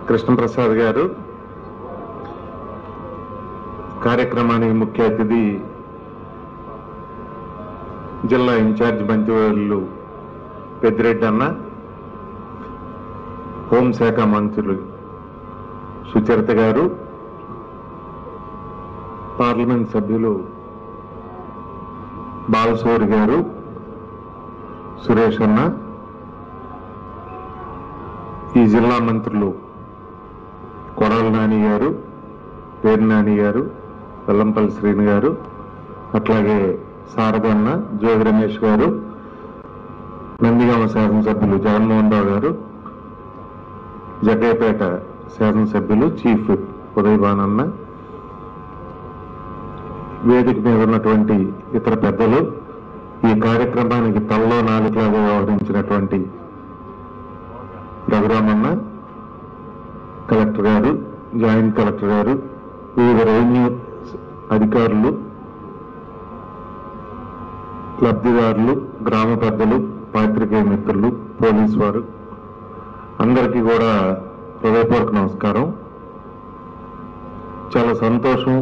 కృష్ణప్రసాద్ గారు కార్యక్రమానికి ముఖ్య అతిథి జిల్లా ఇన్ఛార్జ్ మంత్రివర్యులు పెద్దిరెడ్డి అన్న హోంశాఖ మంత్రులు సుచరిత గారు పార్లమెంట్ సభ్యులు బాలసూరి గారు సురేష్ అన్న ఈ జిల్లా మంత్రులు కొడాల నాని గారు పేరు నాని గారు వెల్లంపల్లి శ్రీని గారు అట్లాగే శారదన్న జోగి రమేష్ గారు నందిగామ శాసనసభ్యులు జగన్మోహన్ రావు గారు జగ్గయ్యపేట శాసనసభ్యులు చీఫ్ ఉదయభానన్న వేదిక మీద ఉన్నటువంటి ఇతర పెద్దలు ఈ కార్యక్రమానికి తలలో నాలుగులాగా వ్యవహరించినటువంటి రఘురామన్న కలెక్టర్ గారు జాయింట్ కలెక్టర్ గారు వివిధ రెవెన్యూ అధికారులు లబ్ధిదారులు గ్రామ పెద్దలు పాత్రికేయ మిత్రులు పోలీసు వారు అందరికీ కూడా హృదయపూర్వక నమస్కారం చాలా సంతోషం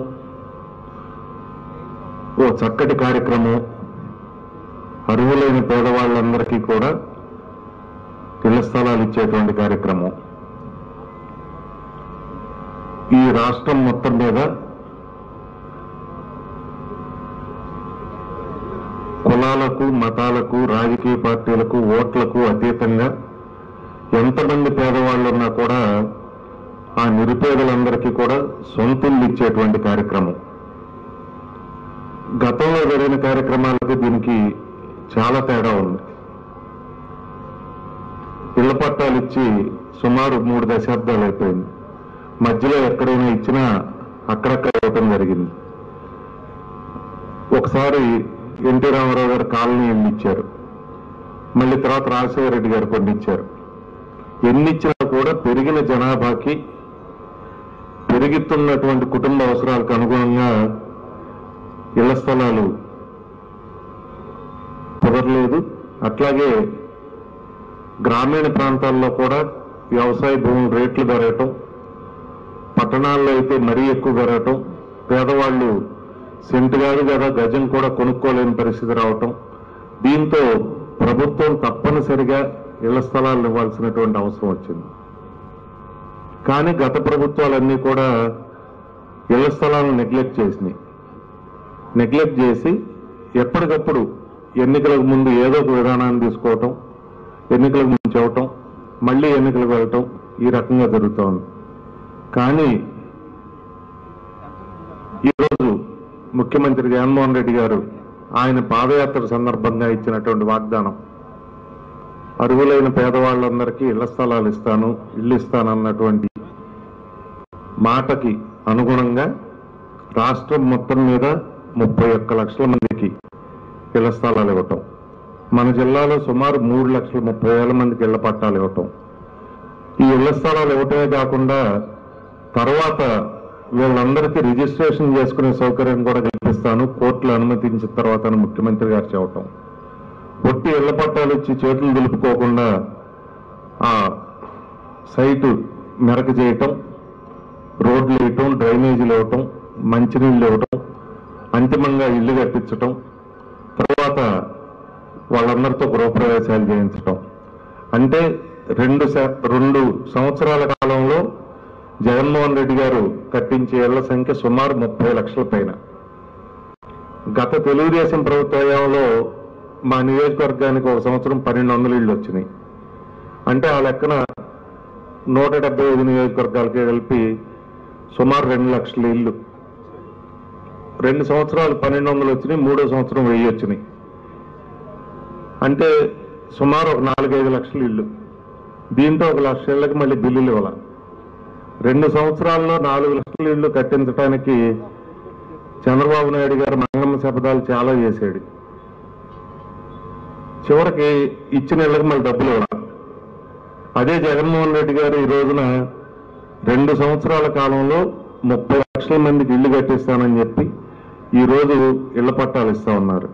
ఓ చక్కటి కార్యక్రమం అర్హులైన పేదవాళ్ళందరికీ కూడా ఇళ్ల స్థలాలు ఇచ్చేటువంటి కార్యక్రమం ఈ రాష్ట్రం మొత్తం మీద కులాలకు మతాలకు రాజకీయ పార్టీలకు ఓట్లకు అతీతంగా ఎంతమంది పేదవాళ్ళు ఉన్నా కూడా ఆ నిరుపేదలందరికీ కూడా సొంతులు ఇచ్చేటువంటి కార్యక్రమం గతంలో జరిగిన కార్యక్రమాలకు దీనికి చాలా తేడా ఉంది ఇళ్ల పట్టాలు ఇచ్చి సుమారు మూడు దశాబ్దాలు అయిపోయింది మధ్యలో ఎక్కడైనా ఇచ్చినా అక్కడక్కడ ఇవ్వటం జరిగింది ఒకసారి ఎన్టీ రామారావు గారు కాలనీ ఎన్ని ఇచ్చారు మళ్ళీ తర్వాత రాజశేఖర రెడ్డి గారు కొన్ని ఇచ్చారు ఎన్ని ఇచ్చినా కూడా పెరిగిన జనాభాకి పెరుగుతున్నటువంటి కుటుంబ అవసరాలకు అనుగుణంగా ఇళ్ల స్థలాలు కుదరలేదు అట్లాగే గ్రామీణ ప్రాంతాల్లో కూడా వ్యవసాయ భూముల రేట్లు పెరగటం పట్టణాల్లో అయితే మరీ ఎక్కువ పెరగటం పేదవాళ్ళు సెంటు కాదు కదా గజం కూడా కొనుక్కోలేని పరిస్థితి రావటం దీంతో ప్రభుత్వం తప్పనిసరిగా ఇళ్ల స్థలాలు ఇవ్వాల్సినటువంటి అవసరం వచ్చింది కానీ గత ప్రభుత్వాలన్నీ కూడా ఇళ్ల స్థలాలను నెగ్లెక్ట్ చేసినాయి నెగ్లెక్ట్ చేసి ఎప్పటికప్పుడు ఎన్నికలకు ముందు ఏదో ఒక విధానాన్ని తీసుకోవటం ఎన్నికలకు ముందు చెప్పటం మళ్ళీ ఎన్నికలకు వెళ్ళటం ఈ రకంగా జరుగుతోంది కానీ ఈరోజు ముఖ్యమంత్రి జగన్మోహన్ రెడ్డి గారు ఆయన పాదయాత్ర సందర్భంగా ఇచ్చినటువంటి వాగ్దానం అర్హులైన పేదవాళ్ళందరికీ ఇళ్ల స్థలాలు ఇస్తాను ఇల్లు ఇస్తానన్నటువంటి మాటకి అనుగుణంగా రాష్ట్రం మొత్తం మీద ముప్పై ఒక్క లక్షల మందికి ఇళ్ల స్థలాలు ఇవ్వటం మన జిల్లాలో సుమారు మూడు లక్షల ముప్పై వేల మందికి ఇళ్ల పట్టాలు ఇవ్వటం ఈ ఇళ్ల స్థలాలు ఇవ్వటమే కాకుండా తర్వాత వీళ్ళందరికీ రిజిస్ట్రేషన్ చేసుకునే సౌకర్యం కూడా కల్పిస్తాను కోర్టులు అనుమతించిన తర్వాత అని ముఖ్యమంత్రి గారు చెప్పటం పొట్టి ఇళ్ల పట్టాలు ఇచ్చి చేతులు దులుపుకోకుండా ఆ సైటు మెరక చేయటం రోడ్లు వేయటం డ్రైనేజీలు ఇవ్వటం మంచినీళ్ళు ఇవ్వటం అంతిమంగా ఇల్లు కట్టించటం తర్వాత వాళ్ళందరితో గృహప్రవేశాలు చేయించటం అంటే రెండు శ- రెండు సంవత్సరాల కాలంలో జగన్మోహన్ రెడ్డి గారు కట్టించే ఇళ్ల సంఖ్య సుమారు ముప్పై లక్షల పైన గత తెలుగుదేశం ప్రభుత్వ హయాంలో మా నియోజకవర్గానికి ఒక సంవత్సరం పన్నెండు వందల ఇళ్ళు వచ్చినాయి అంటే ఆ లెక్కన నూట డెబ్బై ఐదు నియోజకవర్గాలకి కలిపి సుమారు రెండు లక్షల ఇళ్ళు రెండు సంవత్సరాలు పన్నెండు వందలు వచ్చినాయి మూడో సంవత్సరం వెయ్యి వచ్చినాయి అంటే సుమారు ఒక నాలుగైదు లక్షల ఇళ్ళు దీంతో ఒక లక్ష ఇళ్ళకి మళ్ళీ బిల్లులు ఇవ్వాలి రెండు సంవత్సరాల్లో నాలుగు లక్షల ఇళ్ళు కట్టించడానికి చంద్రబాబు నాయుడు గారు మంగమ్మ శపథాలు చాలా చేశాడు చివరికి ఇచ్చిన ఇళ్ళకి మళ్ళీ డబ్బులు ఇవ్వాలి అదే జగన్మోహన్ రెడ్డి గారు ఈ రోజున రెండు సంవత్సరాల కాలంలో ముప్పై లక్షల మందికి ఇల్లు కట్టిస్తానని చెప్పి ఈ రోజు ఇళ్ల పట్టాలు ఇస్తా ఉన్నారు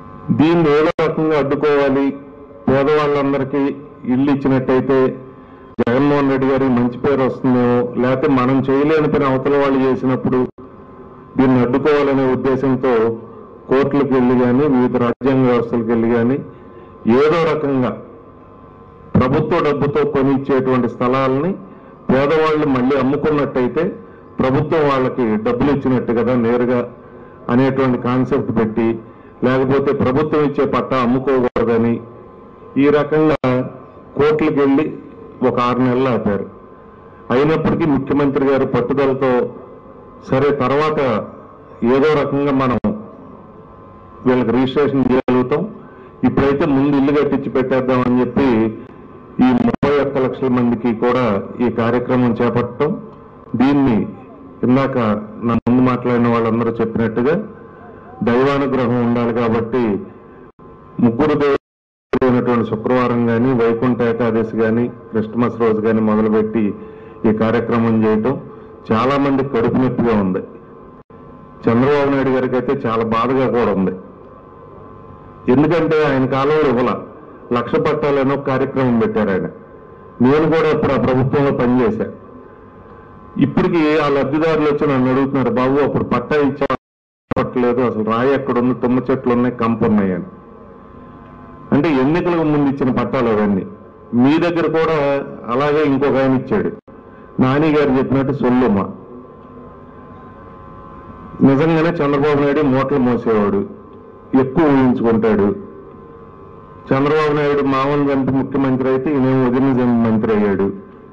దీన్ని ఏదో రకంగా అడ్డుకోవాలి పేదవాళ్ళందరికీ ఇల్లు ఇచ్చినట్టయితే జగన్మోహన్ రెడ్డి గారికి మంచి పేరు వస్తుందేమో లేకపోతే మనం చేయలేని పని అవతల వాళ్ళు చేసినప్పుడు దీన్ని అడ్డుకోవాలనే ఉద్దేశంతో కోర్టులకు వెళ్ళి కానీ వివిధ రాజ్యాంగ వ్యవస్థలకు వెళ్ళి కానీ ఏదో రకంగా ప్రభుత్వ డబ్బుతో కొనిచ్చేటువంటి స్థలాలని పేదవాళ్ళు మళ్ళీ అమ్ముకున్నట్టయితే ప్రభుత్వం వాళ్ళకి డబ్బులు ఇచ్చినట్టు కదా నేరుగా అనేటువంటి కాన్సెప్ట్ పెట్టి లేకపోతే ప్రభుత్వం ఇచ్చే పట్టా అమ్ముకోకూడదని ఈ రకంగా కోర్టులకు వెళ్ళి ఒక ఆరు నెలలు ఆపారు అయినప్పటికీ ముఖ్యమంత్రి గారు పట్టుదలతో సరే తర్వాత ఏదో రకంగా మనం వీళ్ళకి రిజిస్ట్రేషన్ చేయగలుగుతాం ఇప్పుడైతే ముందు ఇల్లు కట్టించి పెట్టేద్దామని చెప్పి ఈ ముప్పై ఒక్క లక్షల మందికి కూడా ఈ కార్యక్రమం చేపట్టడం దీన్ని ఇందాక నా ముందు మాట్లాడిన వాళ్ళందరూ చెప్పినట్టుగా దైవానుగ్రహం ఉండాలి కాబట్టి ముగ్గురు దేవుడైనటువంటి శుక్రవారం కానీ వైకుంఠ ఏకాదశి కానీ క్రిస్మస్ రోజు కానీ మొదలుపెట్టి ఈ కార్యక్రమం చేయటం చాలా మంది కడుపు నొప్పిగా ఉంది చంద్రబాబు నాయుడు గారికి అయితే చాలా బాధగా కూడా ఉంది ఎందుకంటే ఆయన కాలంలో ఇవ్వాల లక్ష పట్టాలనో కార్యక్రమం పెట్టారు ఆయన నేను కూడా అప్పుడు ఆ ప్రభుత్వంలో పనిచేశా ఇప్పటికి ఆ లబ్ధిదారులు వచ్చి నన్ను అడుగుతున్నారు బాబు అప్పుడు పట్టా ఇచ్చా పట్టలేదు అసలు రాయి ఎక్కడ ఉంది తుమ్మ చెట్లు ఉన్నాయి కంపు ఉన్నాయి అని అంటే ఎన్నికలకు ముందు ఇచ్చిన పట్టాలు అవన్నీ మీ దగ్గర కూడా అలాగే ఇంకొక ఆయన ఇచ్చాడు నాని గారు చెప్పినట్టు సొల్లుమ్మ నిజంగానే చంద్రబాబు నాయుడు మూటలు మోసేవాడు ఎక్కువ ఊహించుకుంటాడు చంద్రబాబు నాయుడు మామూలు చంపి ముఖ్యమంత్రి అయితే ఈయన వదిన చంపి మంత్రి అయ్యాడు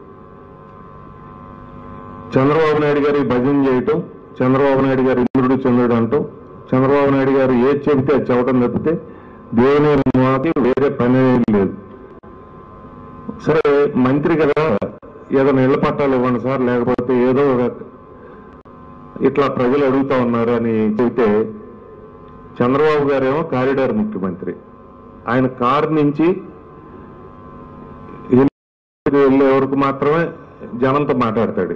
చంద్రబాబు నాయుడు గారి భజన చేయటం చంద్రబాబు నాయుడు గారు ఇంద్రుడు చంద్రుడు అంటూ చంద్రబాబు నాయుడు గారు ఏది చెబితే అది చెప్పడం తప్పితే దేవుని మాకి వేరే పని ఏమీ లేదు సరే మంత్రి కదా ఏదైనా ఇళ్ల పట్టాలు ఇవ్వండి సార్ లేకపోతే ఏదో ఒక ఇట్లా ప్రజలు అడుగుతా ఉన్నారు అని చెబితే చంద్రబాబు గారేమో కారిడార్ ముఖ్యమంత్రి ఆయన కారు నుంచి వెళ్ళే వరకు మాత్రమే జనంతో మాట్లాడతాడు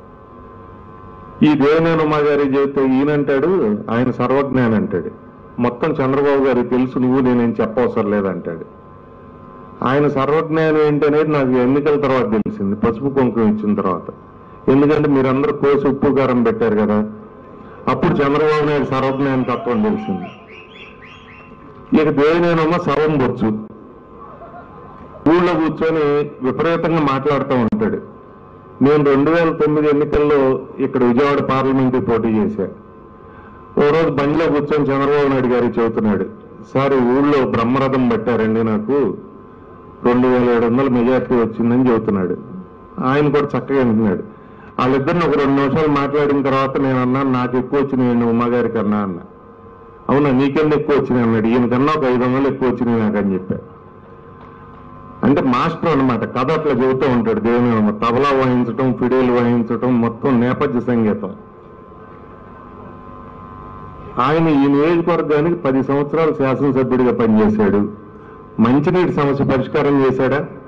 ఈ దేవినేని ఉమా గారి చెబితే ఈయనంటాడు ఆయన సర్వజ్ఞాని అంటాడు మొత్తం చంద్రబాబు గారికి తెలుసు నువ్వు నేనేం చెప్పవసరం లేదంటాడు ఆయన సర్వజ్ఞానం ఏంటనేది నాకు ఎన్నికల తర్వాత తెలిసింది పసుపు కుంకుమ ఇచ్చిన తర్వాత ఎందుకంటే మీరందరూ కోసి ఉప్పు కారం పెట్టారు కదా అప్పుడు చంద్రబాబు నాయుడు సర్వజ్ఞాన తత్వం తెలిసింది ఇక దేవినేనమ్మ సర్వం బొచ్చు ఊళ్ళో కూర్చొని విపరీతంగా మాట్లాడుతూ ఉంటాడు నేను రెండు వేల తొమ్మిది ఎన్నికల్లో ఇక్కడ విజయవాడ పార్లమెంట్ పోటీ చేశా ఓ రోజు బండిలో కూర్చొని చంద్రబాబు నాయుడు గారికి చెబుతున్నాడు సార్ ఈ ఊళ్ళో బ్రహ్మరథం పట్టారండి నాకు రెండు వేల ఏడు వందల మెజార్టీ వచ్చిందని చెబుతున్నాడు ఆయన కూడా చక్కగా వింటున్నాడు వాళ్ళిద్దరిని ఒక రెండు నిమిషాలు మాట్లాడిన తర్వాత నేను అన్నాను నాకు ఎక్కువ వచ్చినాయండి ఉమ్మగారికి అన్నా అన్న అవునా నీకెందుకు ఎక్కువ వచ్చినాయి అన్నాడు ఈయన కన్నా ఒక ఐదు వందలు ఎక్కువ వచ్చినాయి నాకు అని చెప్పా అంటే మాస్టర్ అన్నమాట కథ అట్లా చెబుతూ ఉంటాడు దేవుని తబలా వాయించటం ఫిడేలు వాయించటం మొత్తం నేపథ్య సంగీతం ఆయన ఈ నియోజకవర్గానికి పది సంవత్సరాలు శాసనసభ్యుడిగా పనిచేశాడు మంచినీటి సమస్య పరిష్కారం చేశాడా